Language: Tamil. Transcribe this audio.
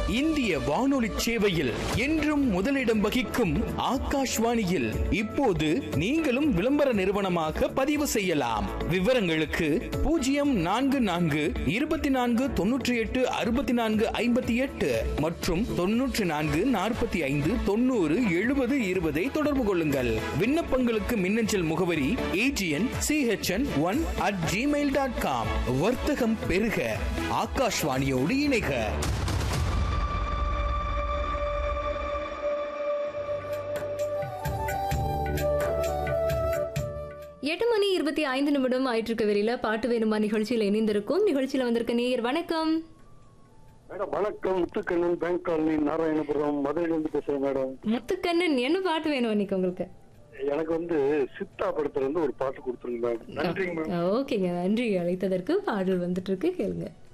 இந்திய வானொலி சேவையில் என்றும் முதலிடம் வகிக்கும் ஆகாஷ்வாணியில் இப்போது நீங்களும் விளம்பர நிறுவனமாக பதிவு செய்யலாம் விவரங்களுக்கு பூஜ்ஜியம் நான்கு நான்கு இருபத்தி நான்கு தொன்னூற்றி எட்டு அறுபத்தி நான்கு ஐம்பத்தி எட்டு மற்றும் தொன்னூற்றி நான்கு நாற்பத்தி ஐந்து தொண்ணூறு எழுபது இருபதை தொடர்பு கொள்ளுங்கள் விண்ணப்பங்களுக்கு மின்னஞ்சல் முகவரி AGN CHN one at Gmail dot com வர்த்தகம் பெருக ஆகாஷ்வாணியோடு இணைக எட்டு மணி இருபத்தி ஐந்து நிமிடம் ஆயிட்டு இருக்க வெளியில பாட்டு வேணுமா நிகழ்ச்சியில் இணைந்திருக்கும் நிகழ்ச்சியில வந்திருக்க நேயர் வணக்கம் மேடம் வணக்கம் முத்துக்கண்ணன் பேங்க் காலனி நாராயணபுரம் மதுரையிலிருந்து பேசுறேன் மேடம் முத்துக்கண்ணன் என்ன பாட்டு வேணும் இன்னைக்கு உங்களுக்கு எனக்கு வந்து சித்தா படத்துல இருந்து ஒரு பாட்டு கொடுத்துருங்க மேடம் நன்றிங்க மேடம் ஓகேங்க நன்றி அழைத்ததற்கு பாடல் வந்துட்டு இருக்கு கேளுங்க